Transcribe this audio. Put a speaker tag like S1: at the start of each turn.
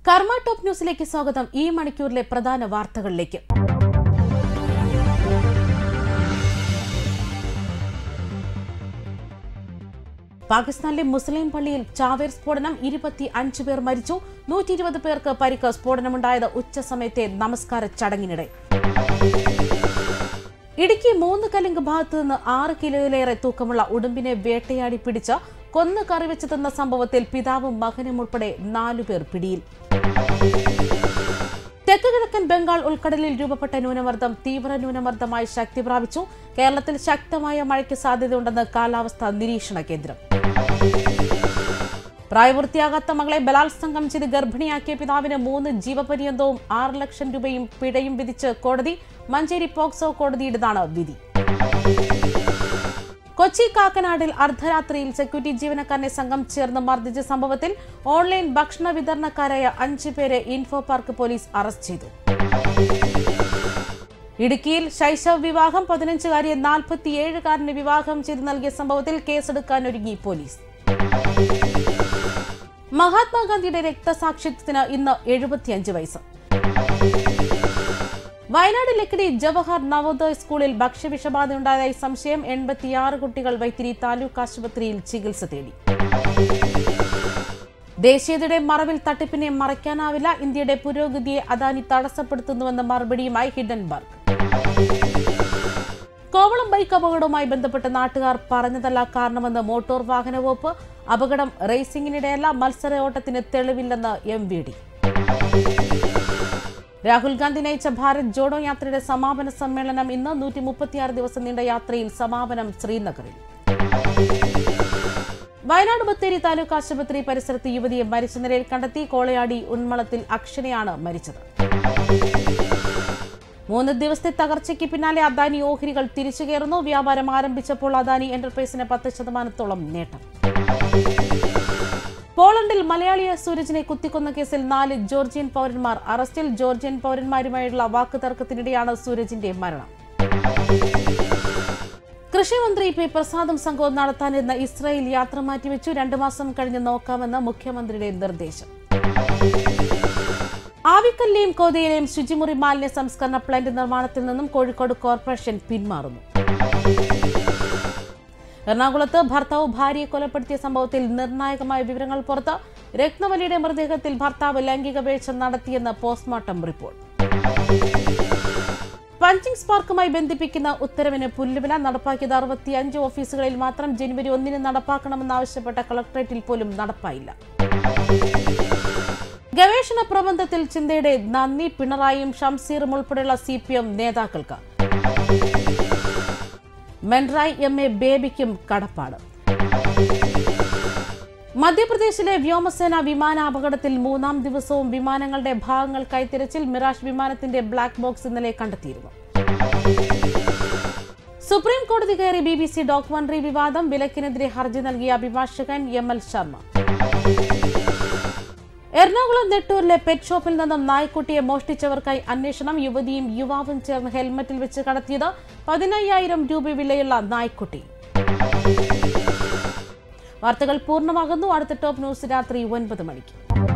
S1: കർമ്മ ടോപ്പ് ന്യൂസിലേക്ക് സ്വാഗതം ഈ മണിക്കൂറിലെ പ്രധാന വാർത്തകളിലേക്ക് പാകിസ്ഥാനിലെ മുസ്ലിം പള്ളിയിൽ ചാവേർ സ്ഫോടനം ഇരുപത്തി അഞ്ച് പേർ മരിച്ചു നൂറ്റി ഇരുപത് പേർക്ക് പരിക്ക് സ്ഫോടനമുണ്ടായത് ഉച്ചസമയത്തെ നമസ്കാര ചടങ്ങിനിടെ ഇടുക്കി മൂന്ന് കലിങ്ക് ഭാഗത്തു നിന്ന് ആറ് കിലോയിലേറെ തൂക്കമുള്ള ഉടുമ്പിനെ വേട്ടയാടി പിടിച്ച് കൊന്ന് കറിവെച്ച് തിന്ന സംഭവത്തിൽ പിതാവും മകനും ഉൾപ്പെടെ നാലുപേർ പിടിയിൽ തെക്ക് കിഴക്കൻ ബംഗാൾ ഉൾക്കടലിൽ രൂപപ്പെട്ട ന്യൂനമർദ്ദം തീവ്ര ന്യൂനമർദ്ദമായി ശക്തി പ്രാപിച്ചു കേരളത്തിൽ ശക്തമായ മഴയ്ക്ക് സാധ്യതയുണ്ടെന്ന് കാലാവസ്ഥാ നിരീക്ഷണ കേന്ദ്രം പ്രായപൂർത്തിയാകാത്ത മകളെ ബലാത്സംഗം ചെയ്ത് ഗർഭിണിയാക്കിയ പിതാവിന് മൂന്ന് ജീവപര്യന്തവും ആറ് ലക്ഷം രൂപയും പിഴയും വിധിച്ച് കോടതി മഞ്ചേരി പോക്സോ കോടതിയുടേതാണ് വിധി കൊച്ചി കാക്കനാടിൽ അർദ്ധരാത്രിയിൽ സെക്യൂരിറ്റി ജീവനക്കാരനെ സംഘം ചേർന്ന് മർദ്ദിച്ച സംഭവത്തിൽ ഓൺലൈൻ ഭക്ഷണ വിതരണക്കാരായ അഞ്ചു പേരെ ഇൻഫോ പാർക്ക് പോലീസ് അറസ്റ്റ് ചെയ്തു ഇടുക്കിയിൽ ശൈശവ വിവാഹം പതിനഞ്ചുകാരിയെ നാൽപ്പത്തിയേഴുകാരന് വിവാഹം ചെയ്ത് നൽകിയ സംഭവത്തിൽ കേസെടുക്കാനൊരുങ്ങി പോലീസ് മഹാത്മാഗാന്ധിയുടെ രക്തസാക്ഷിത്വത്തിന് ഇന്ന് എഴുപത്തിയഞ്ച് വയസ്സ് വയനാട് ലക്കിടി ജവഹർ നവോദയ സ്കൂളിൽ ഭക്ഷ്യവിഷബാധയുണ്ടായതായി സംശയം എൺപത്തിയാറ് കുട്ടികൾ വൈത്തിരി താലൂക്ക് ആശുപത്രിയിൽ ചികിത്സ തേടി ദേശീയതയുടെ മറവിൽ തട്ടിപ്പിനെ മറയ്ക്കാനാവില്ല ഇന്ത്യയുടെ പുരോഗതിയെ അദാനി തടസ്സപ്പെടുത്തുന്നുവെന്ന മറുപടിയുമായി ഹിഡൻബർഗ് കോവളം ബൈക്ക് അപകടവുമായി ബന്ധപ്പെട്ട് നാട്ടുകാർ പറഞ്ഞതല്ല കാരണമെന്ന് മോട്ടോർ വാഹന വകുപ്പ് അപകടം റേസിംഗിനിടെയല്ല മത്സര ഓട്ടത്തിന് തെളിവില്ലെന്ന് M V D Rahul Gandhi നയിച്ച ഭാരത് ജോഡോ യാത്രയുടെ സമാപന സമ്മേളനം ഇന്ന് നൂറ്റി മുപ്പത്തിയാറ് ദിവസം നീണ്ട യാത്രയിൽ സമാപനം ശ്രീനഗറിൽ വയനാട് ബത്തേരി താലൂക്ക് ആശുപത്രി പരിസരത്ത് യുവതിയെ മരിച്ച നിലയിൽ കണ്ടെത്തി കോളയാടി ഉന്മളത്തിൽ അക്ഷരയാണ് മരിച്ചത് മൂന്ന് ദിവസത്തെ തകർച്ചയ്ക്ക് പിന്നാലെ അദാനി ഓഹരികൾ തിരിച്ചു കയറുന്നു വ്യാപാരം ആരംഭിച്ചപ്പോൾ അദാനി എന്റർപ്രൈസിന് പത്ത് ശതമാനത്തോളം നേട്ടം പോളണ്ടിൽ മലയാളിയ സൂരജിനെ കുത്തിക്കൊന്ന കേസിൽ നാല് ജോർജിയൻ പൗരന്മാർ അറസ്റ്റിൽ ജോർജിയൻ പൗരന്മാരുമായുള്ള വാക്കുതർക്കത്തിനിടെയാണ് സൂരജിന്റെ മരണം കൃഷിമന്ത്രി പി പ്രസാദും സംഘവും നടത്താനിരുന്ന ഇസ്രായേൽ യാത്ര മാറ്റിവെച്ചു രണ്ടു മാസം കഴിഞ്ഞ് നോക്കാമെന്ന് മുഖ്യമന്ത്രിയുടെ നിർദ്ദേശം ആവിക്കല്ലിയും കോതയിലെയും ശുചിമുറി മാലിന്യ സംസ്കരണ പ്ലാന്റ് നിർമ്മാണത്തിൽ നിന്നും കോഴിക്കോട് കോർപ്പറേഷൻ പിന്മാറുന്നു എറണാകുളത്ത് ഭർത്താവ് ഭാര്യയെ കൊലപ്പെടുത്തിയ സംഭവത്തിൽ നിർണായകമായ വിവരങ്ങൾ പുറത്ത് രത്നവലിയുടെ മൃതദേഹത്തിൽ ഭർത്താവ് ലൈംഗിക വീഴ്ച നടത്തിയെന്ന് പോസ്റ്റ്മോർട്ടം റിപ്പോർട്ട് പഞ്ചിങ് സ്പാർക്കുമായി ബന്ധിപ്പിക്കുന്ന ഉത്തരവിന് പുല്ലുവില നടപ്പാക്കിയത് അറുപത്തിയഞ്ച് ഓഫീസുകളിൽ മാത്രം ജനുവരി ഒന്നിന് നടപ്പാക്കണമെന്നാവശ്യപ്പെട്ട കളക്ടറേറ്റിൽ പോലും നടപ്പായില്ല ഗവേഷണ പ്രബന്ധത്തിൽ ചിന്തയുടെ നന്ദി പിണറായിയും ഷംസീറും ഉൾപ്പെടെയുള്ള സി പി എം നേതാക്കൾക്ക് മെൻറായ് എം എ ബേബിക്കും കടപ്പാട് മധ്യപ്രദേശിലെ വ്യോമസേന വിമാനാപകടത്തിൽ മൂന്നാം ദിവസവും വിമാനങ്ങളുടെ ഭാഗങ്ങൾക്കായി തിരച്ചിൽ മിറാഷ് വിമാനത്തിന്റെ ബ്ലാക്ക് ബോക്സ് ഇന്നലെ കണ്ടെത്തിയിരുന്നു സുപ്രീം കോടതി കയറി ബി ബി സി ഡോക്യുമെന്ററി വിവാദം വിലക്കിനെതിരെ ഹർജി നൽകിയ അഭിഭാഷകൻ എം എൽ ശർമ്മ എറണാകുളം നെട്ടൂരിലെ പെറ്റ് ഷോപ്പിൽ നിന്നും നായ്ക്കുട്ടിയെ മോഷ്ടിച്ചവർക്കായി അന്വേഷണം യുവതിയും യുവാവും ചേർന്ന് ഹെൽമറ്റിൽ വെച്ച് കടത്തിയത് പതിനയ്യായിരം രൂപ വിലയുള്ള നായ്ക്കുട്ടി വാർത്തകൾ പൂർണ്ണമാകുന്നു അടുത്ത ടോപ്പ് ന്യൂസ് രാത്രി ഒൻപത് മണിക്ക്